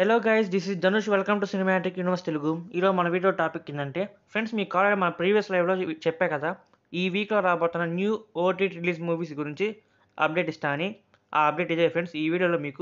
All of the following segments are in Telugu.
hello guys this is Dhanush welcome to cinematic universe Telugu ఈరోజు మన వీడియో టాపిక్ ఏంటంటే ఫ్రెండ్స్ మీకు కావాలి మన ప్రీవియస్ లైవ్లో చెప్పా కదా ఈ వీక్లో రాబోతున్న న్యూ ఓటీ రిలీజ్ మూవీస్ గురించి అప్డేట్ ఇస్తా అని ఆ అప్డేట్ ఇదే ఫ్రెండ్స్ ఈ వీడియోలో మీకు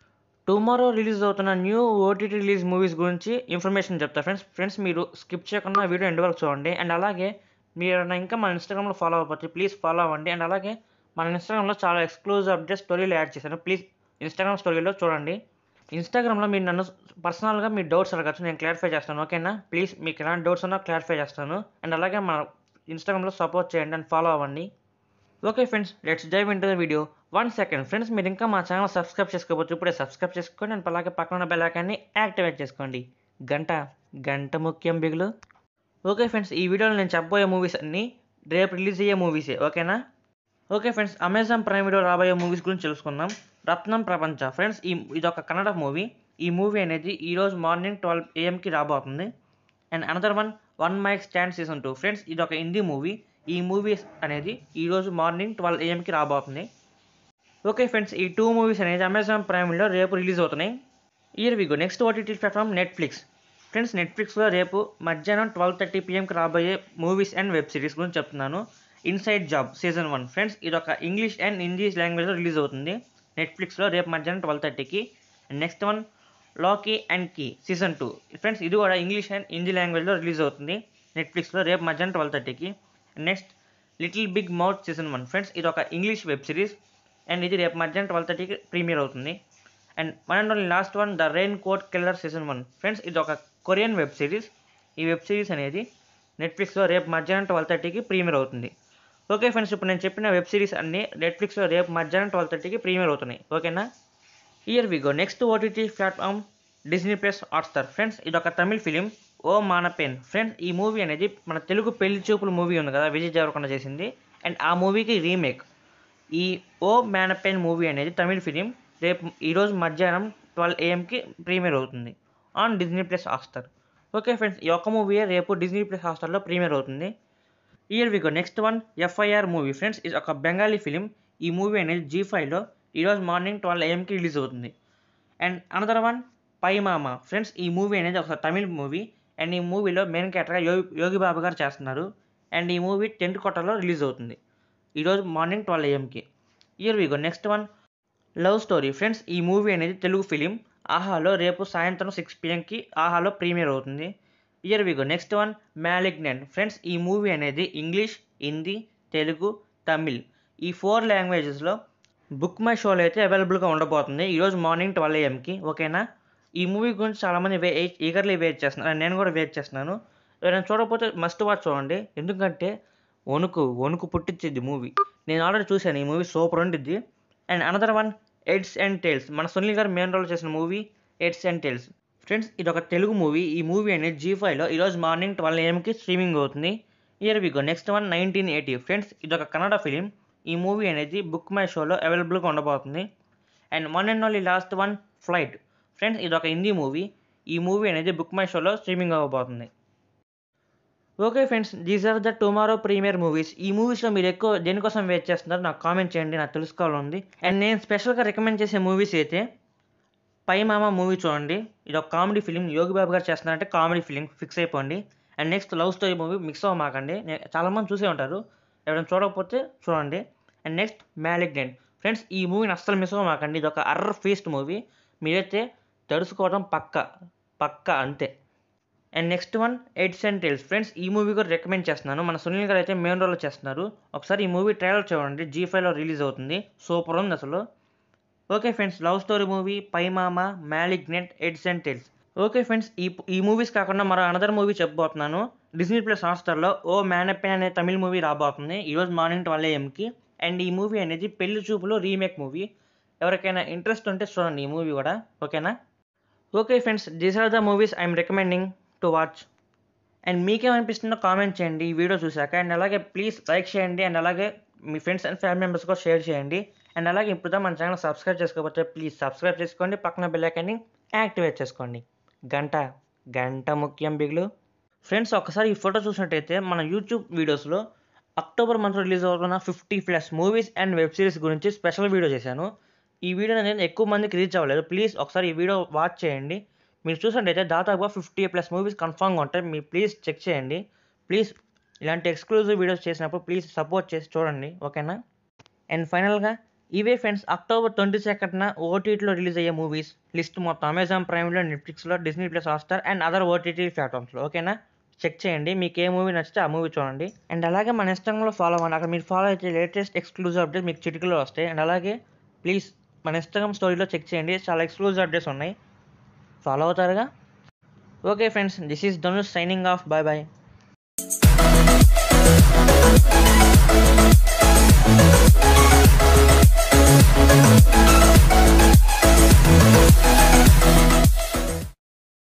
టుమారో రిలీజ్ అవుతున్న న్యూ ఓటీటీ రిలీజ్ మూవీస్ గురించి ఇన్ఫర్మేషన్ చెప్తా ఫ్రెండ్స్ ఫ్రెండ్స్ మీరు స్కిప్ చేయకుండా వీడియో ఎండ్ వరకు చూడండి అండ్ అలాగే మీరు ఇంకా మన ఇన్స్టాగ్రామ్లో ఫాలో అవ్వకపోతే ప్లీజ్ ఫాలో అవ్వండి అండ్ అలాగే మన ఇన్స్టాగ్రామ్లో చాలా ఎక్స్క్లూజివ్ అప్డేట్ స్టోరీలు యాడ్ చేశాను ప్లీజ్ ఇన్స్టాగ్రామ్ స్టోరీలో చూడండి ఇన్స్టాగ్రామ్లో మీరు నన్ను పర్సనల్గా మీ డౌట్స్ అడగచ్చు నేను క్లారిఫై చేస్తాను ఓకేనా ప్లీజ్ మీకు ఎలాంటి డౌట్స్ ఉన్నా క్లారిఫై చేస్తాను అండ్ అలాగే మన ఇన్స్టాగ్రామ్లో సపోర్ట్ చేయండి అండ్ ఫాలో అవ్వండి okay friends let's dive into the video one second friends మీరు ఇంకా మా ఛానల్ సబ్స్క్రైబ్ చేసుకోవచ్చు ఇప్పుడే సబ్స్క్రైబ్ చేసుకోండి అండ్ అలాగే పక్కన ఉన్న బెల్ ఐకాన్ని యాక్టివేట్ చేసుకోండి గంట గంట ముఖ్యం బిగులు ఓకే ఫ్రెండ్స్ ఈ వీడియోలో నేను చెప్పబోయే మూవీస్ అన్నీ రేపు రిలీజ్ అయ్యే మూవీసే ఓకేనా okay friends Amazon Prime Video రాబోయే మూవీస్ గురించి తెలుసుకుందాం రత్నం ప్రపంచ ఫ్రెండ్స్ ఈ ఇది ఒక కన్నడ మూవీ ఈ మూవీ అనేది ఈరోజు మార్నింగ్ ట్వెల్వ్ ఏఎంకి రాబోతుంది and another one one mic stand season two friends ఇది ఒక హిందీ మూవీ ఈ మూవీ అనేది ఈరోజు మార్నింగ్ ట్వెల్వ్ ఏఎంకి రాబోతుంది ఓకే ఫ్రెండ్స్ ఈ టూ మూవీస్ అనేది అమెజాన్ ప్రైమ్లో రేపు రిలీజ్ అవుతున్నాయి here we go next OTT platform Netflix friends నెట్ఫ్లిక్స్లో రేపు మధ్యాహ్నం ట్వెల్వ్ థర్టీ పిఎంకి రాబోయే మూవీస్ అండ్ వెబ్ సిరీస్ గురించి చెప్తున్నాను inside job season one friends ఇది ఒక ఇంగ్లీష్ అండ్ హిందీ లాంగ్వేజ్లో రిలీజ్ అవుతుంది నెట్ఫ్లిక్స్లో రేపు మధ్యాహ్నం ట్వెల్వ్ థర్టీకి next one Locke and key season two friends ఇది కూడా ఇంగ్లీష్ అండ్ హిందీ లాంగ్వేజ్లో రిలీజ్ అవుతుంది నెట్ఫ్లిక్స్లో రేపు మధ్యాహ్నం ట్వెల్వ్ థర్టీకి next little big mouth season one friends ఇది ఒక ఇంగ్లీష్ వెబ్ సిరీస్ అండ్ ఇది రేపు మధ్యాహ్నం ట్వెల్వ్ థర్టీకి ప్రీమియర్ అవుతుంది and one and only last one the rain coat killer season one friends ఇది ఒక కొరియన్ వెబ్ సిరీస్ ఈ వెబ్ సిరీస్ అనేది నెట్ఫ్లిక్స్లో రేపు మధ్యాహ్నం ట్వెల్వ్ థర్టీకి ప్రీమియర్ అవుతుంది ఓకే ఫ్రెండ్స్ ఇప్పుడు నేను చెప్పిన వెబ్ సిరీస్ అన్నీ నెట్ఫ్లిక్స్లో రేపు మధ్యాహ్నం ట్వెల్వ్ థర్టీకి ప్రీమియర్ అవుతున్నాయి ఓకేనా here we go next OTT platform Disney plus Hotstar friends ఇది ఒక తమిళ్ ఫిలిం ఓ మానపేన్ ఫ్రెండ్స్ ఈ మూవీ అనేది మన తెలుగు పెళ్లి చూపుల మూవీ ఉంది కదా విజయ్ దేవరకొండ చేసింది అండ్ ఆ మూవీకి రీమేక్ ఈ ఓ మ్యానపెన్ మూవీ అనేది తమిళ్ ఫిలిం రేపు ఈరోజు మధ్యాహ్నం ట్వెల్వ్ ఏఎంకి ప్రీమియర్ అవుతుంది on Disney plus Hotstar okay friends ఈ ఒక్క మూవీ రేపు డిజ్నీ ప్లస్ హాట్స్టార్లో ప్రీమియర్ అవుతుంది here we go next one FIR movie friends ఇది ఒక బెంగాలీ ఫిలిం ఈ మూవీ అనేది జీ ఫైవ్లో ఈరోజు మార్నింగ్ ట్వెల్వ్ ఏఎంకి రిలీజ్ అవుతుంది అండ్ అనదర్ వన్ పై మామ ఫ్రెండ్స్ ఈ మూవీ అనేది ఒక తమిళ్ మూవీ అండ్ ఈ మూవీలో మెయిన్ క్యారెక్టర్గా యోగి యోగి బాబు గారు చేస్తున్నారు అండ్ ఈ మూవీ టెంట్ కొట్టలో రిలీజ్ అవుతుంది ఈరోజు మార్నింగ్ ట్వెల్వ్ ఏఎంకి here we go next one love story friends ఈ మూవీ అనేది తెలుగు ఫిలిం ఆహాలో రేపు సాయంత్రం సిక్స్ పిఎంకి ఆహాలో ప్రీమియర్ అవుతుంది here we go next one malignant friends ఈ మూవీ అనేది ఇంగ్లీష్ హిందీ తెలుగు తమిళ్ ఈ ఫోర్ లాంగ్వేజెస్లో బుక్ మై షోలో అయితే అవైలబుల్గా ఉండబోతుంది ఈరోజు మార్నింగ్ ట్వెల్వ్ ఏఎంకి ఓకేనా ఈ మూవీ గురించి చాలామంది వే ఈగర్లీ వెయిట్ చేస్తున్నారు నేను కూడా వెయిట్ చేస్తున్నాను ఎవరైనా చూడకపోతే మస్ట్ వాచ్ చూడండి ఎందుకంటే వణుకు వణుకు పుట్టించిద్ది మూవీ నేను ఆల్రెడీ చూశాను ఈ మూవీ సూపర్ ఉండిద్ది and another one heads and tales మన సునీల్ గారు మెయిన్ రోల్ చేసిన movie heads and tales friends ఇది ఒక తెలుగు మూవీ ఈ మూవీ అనేది జీ ఫైవ్లో ఈరోజు మార్నింగ్ ట్వెల్వ్ ఏఎంకి స్ట్రీమింగ్ అవుతుంది here we go next one nineteen eighty friends ఇది ఒక కన్నడ ఫిలిం ఈ మూవీ అనేది బుక్ మై షోలో అవైలబుల్గా ఉండబోతుంది and one and only last one flight friends ఇది ఒక హిందీ మూవీ ఈ మూవీ అనేది బుక్ మై షోలో స్ట్రీమింగ్ అవ్వబోతుంది okay friends these are the tomorrow premiere movies ఈ మూవీస్లో మీరు ఎక్కువ దేనికోసం వెయిట్ చేస్తున్నారు నాకు కామెంట్ చేయండి నాకు తెలుసుకోవాలని అండ్ నేను స్పెషల్గా రికమెండ్ చేసే మూవీస్ అయితే పై మామ మూవీ చూడండి ఇది ఒక కామెడీ ఫిలిం యోగి బాబు గారు చేస్తున్నారంటే కామెడీ ఫిలిం ఫిక్స్ అయిపోండి and next love story movie mix అవ్వమాకండి చాలామంది చూసే ఉంటారు ఎవరైనా చూడకపోతే చూడండి అండ్ నెక్స్ట్ మ్యాలిగ్నెంట్ ఫ్రెండ్స్ ఈ మూవీని అస్సలు మిస్ అవ్వమాకండి ఇది ఒక అర్ర ఫీస్ట్ మూవీ మీరైతే తడుసుకోవడం పక్క పక్క అంతే and next one heads and tales friends ఈ మూవీ కూడా రికమెండ్ చేస్తున్నాను మన సునీల్ గారు అయితే మెయిన్ రోల్లో చేస్తున్నారు ఒకసారి ఈ మూవీ ట్రైలర్ చూడండి జీ ఫైవ్లో రిలీజ్ అవుతుంది సూపర్ ఉంది అసలు okay friends love story movie పైమామ malignant heads and tales okay friends ఈ ఈ మూవీస్ కాకుండా మరో అనదర్ మూవీ చెప్పబోతున్నాను డిజ్నీ ప్లస్ హాట్స్టార్లో ఓ మ్యానపెన్ అనే తమిళ మూవీ రాబోతుంది ఈరోజు మార్నింగ్ ట్వెల్వ్ ఏఎంకి అండ్ ఈ మూవీ అనేది పెళ్లి చూపులో రీమేక్ మూవీ ఎవరికైనా ఇంట్రెస్ట్ ఉంటే చూడండి ఈ మూవీ కూడా ఓకేనా okay friends these are the movies I'm recommending to watch and మీకేమనిపిస్తుందో కామెంట్ చేయండి ఈ వీడియో చూశాక అండ్ అలాగే ప్లీజ్ లైక్ చేయండి అండ్ అలాగే మీ ఫ్రెండ్స్ అండ్ ఫ్యామిలీ మెంబర్స్ కూడా షేర్ చేయండి అండ్ అలాగే ఇప్పుడు మన ఛానల్ సబ్స్క్రైబ్ చేసుకోకపోతే ప్లీజ్ సబ్స్క్రైబ్ చేసుకోండి పక్కన బెల్ ఐకాన్ని యాక్టివేట్ చేసుకోండి గంట గంట ముఖ్యం బిగులు ఫ్రెండ్స్ ఒకసారి ఈ ఫోటో చూసినట్టయితే మన యూట్యూబ్ వీడియోస్లో అక్టోబర్ మంత్ రిలీజ్ అవుతున్న fifty plus movies and web series గురించి స్పెషల్ వీడియో చేశాను ఈ వీడియో అనేది ఎక్కువ మందికి రీచ్ అవ్వలేదు ప్లీజ్ ఒకసారి ఈ వీడియో వాచ్ చేయండి మీరు చూసినట్టయితే దాదాపుగా ఫిఫ్టీ ప్లస్ మూవీస్ కన్ఫామ్గా ఉంటాయి మీరు ప్లీజ్ చెక్ చేయండి ప్లీజ్ ఇలాంటి ఎక్స్క్లూజివ్ వీడియోస్ చేసినప్పుడు ప్లీజ్ సపోర్ట్ చేసి చూడండి ఓకేనా అండ్ ఫైనల్గా ఇవే ఫ్రెండ్స్ అక్టోబర్ ట్వంటీ సెకండ్న ఓటీటీలో రిలీజ్ అయ్యే మూవీస్ లిస్ట్ మొత్తం అమెజాన్ ప్రైమ్లో నెట్ఫ్లిక్స్లో Disney plus Hotstar and other OTT ప్లాట్ఫామ్స్లో ఓకేనా చెక్ చేయండి మీకు ఏ మూవీ నచ్చితే ఆ మూవీ చూడండి అండ్ అలాగే మన ఇన్స్టాగ్రామ్లో ఫాలో అవ్వండి అక్కడ మీరు ఫాలో అయితే లేటెస్ట్ ఎక్స్క్లూజివ్ అప్డేట్ మీకు చిటికలో వస్తాయి అండ్ అలాగే ప్లీజ్ మన ఇన్స్టాగ్రామ్ స్టోరీలో చెక్ చేయండి చాలా ఎక్స్క్లూజివ్ అప్డేట్స్ ఉన్నాయి ఫాలో అవుతారుగా okay friends this is Dhanush signing off bye bye Thank